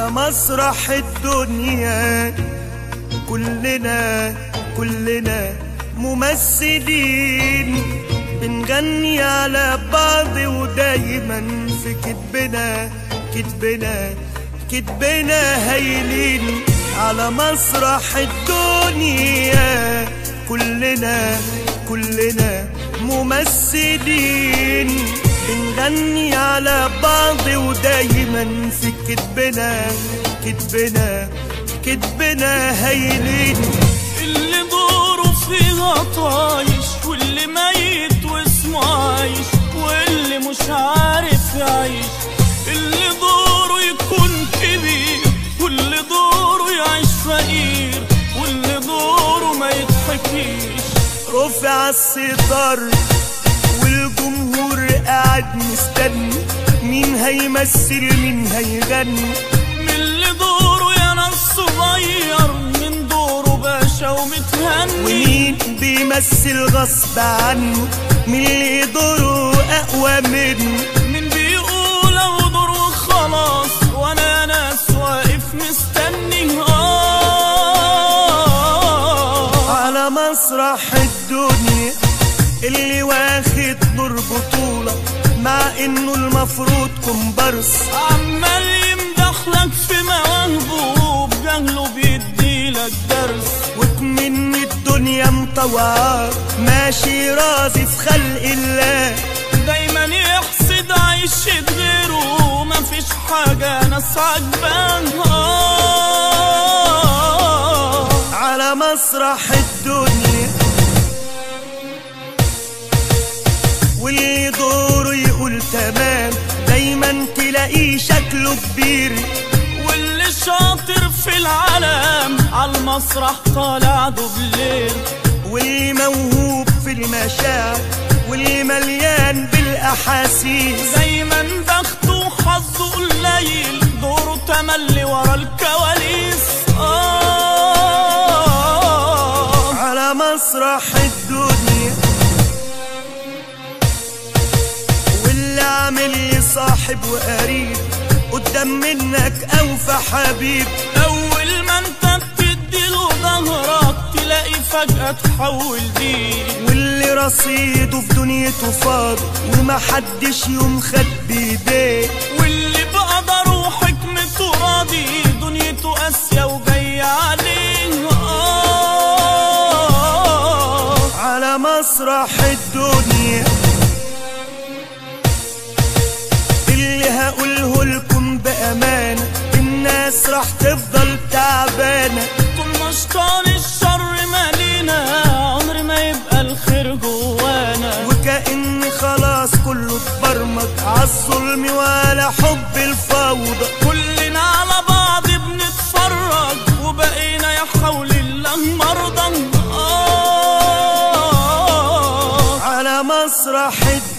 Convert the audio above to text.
على مسرح الدنيا كلنا كلنا ممثلين بنغني على بعض ودايما في كتبنا كتبنا كتبنا هايلين على مسرح الدنيا كلنا كلنا ممثلين بنغني على بعض ودايما في كتبنا كتبنا كتبنا هايلين اللي دوره فيها طايش واللي ميت واسمه عايش واللي مش عارف يعيش اللي دوره يكون كبير واللي دوره يعيش فقير واللي دوره ما يضحكيش رفع الستار والجمهور قاعد مستني مين هيمثل مين هيغني من اللي دوره يا ناس صغير من دوره باشا ومتهني ومين بيمثل غصب عنه مين اللي دوره اقوى منه من بيقول او دوره خلاص وانا ناس واقف مستني آه على مسرح الدنيا اللي واخد دور بطولة مع انه المفروض كومبارس عمال يمدحلك في مواهبه بجهله بيديلك درس وكمن الدنيا مطوعة ماشي راسي في خلق الله دايما يحسد عيشة غيره مفيش حاجة ناس عجبانها على مسرح الدنيا واللي دوره يقول تمام دايما تلاقيه شكله كبير واللي شاطر في العالم على المسرح طالع دوبلير واللي موهوب في المشاعر واللي مليان بالاحاسيس دايما بخته وحظه قليل دوره تملي ورا الكواليس آه على مسرح الدنيا واللي عامل لي صاحب وقريب قدام منك اوفى حبيب أول ما أنت بتديله ظهرك تلاقي فجأة تحول دين واللي رصيده في دنيته فاضي ومحدش يوم خد بايديه واللي بقدر وحكمته راضي دنيته قاسية وجاية عليه آه على مسرح الدنيا اللي هقوله لكم بأمانة الناس راح تفضل تعبانة طول ما شطان الشر مالينا عمر ما يبقى الخير جوانا وكأن خلاص كله اتبرمج عالظلم ولا حب الفوضى كلنا على بعض بنتفرج وبقينا يا حول الله مرضى آه على مسرح الدنيا